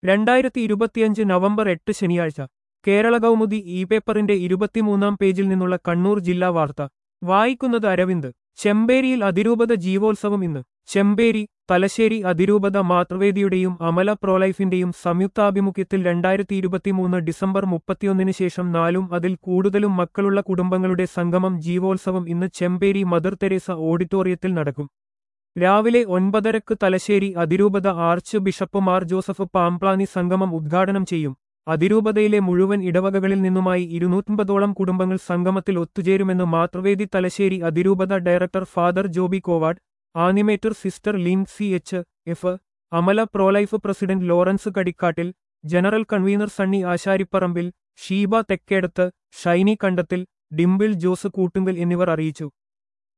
രണ്ടായിരത്തി ഇരുപത്തിയഞ്ച് നവംബർ എട്ട് ശനിയാഴ്ച കേരള കൗമുദി ഇ പേപ്പറിന്റെ ഇരുപത്തിമൂന്നാം പേജിൽ നിന്നുള്ള കണ്ണൂർ ജില്ലാ വാർത്ത വായിക്കുന്നത് അരവിന്ദ് ചെമ്പേരിയിൽ അതിരൂപത ജീവോത്സവം ഇന്ന് ചെമ്പേരി തലശ്ശേരി അതിരൂപത മാതൃവേദിയുടെയും അമല പ്രോലൈഫിന്റെയും സംയുക്താഭിമുഖ്യത്തിൽ രണ്ടായിരത്തി ഇരുപത്തിമൂന്ന് ഡിസംബർ മുപ്പത്തിയൊന്നിന് ശേഷം നാലും അതിൽ കൂടുതലും മക്കളുള്ള കുടുംബങ്ങളുടെ സംഗമം ജീവോത്സവം ഇന്ന് ചെമ്പേരി മദർ തെരേസ ഓഡിറ്റോറിയത്തിൽ നടക്കും രാവിലെ ഒൻപതരക്ക് തലശ്ശേരി അതിരൂപത archbishop Mar Joseph Pamplany സംഗമം ഉദ്ഘാടനം ചെയ്യും അതിരൂപതയിലെ മുഴുവൻ ഇടവകകളിൽ നിന്നുമായി ഇരുന്നൂറ്റമ്പതോളം കുടുംബങ്ങൾ സംഗമത്തിൽ ഒത്തുചേരുമെന്ന് മാതൃവേദി തലശ്ശേരി അതിരൂപത director father Joby Kovad animator sister Lin C H F Amala pro life president Lawrence Kadikkattil general convener Sunny Asharipparambil Sheeba Thekkedath Shiny Kandathil Dimple Jose Koottungal എന്നിവർ അറിയിച്ചു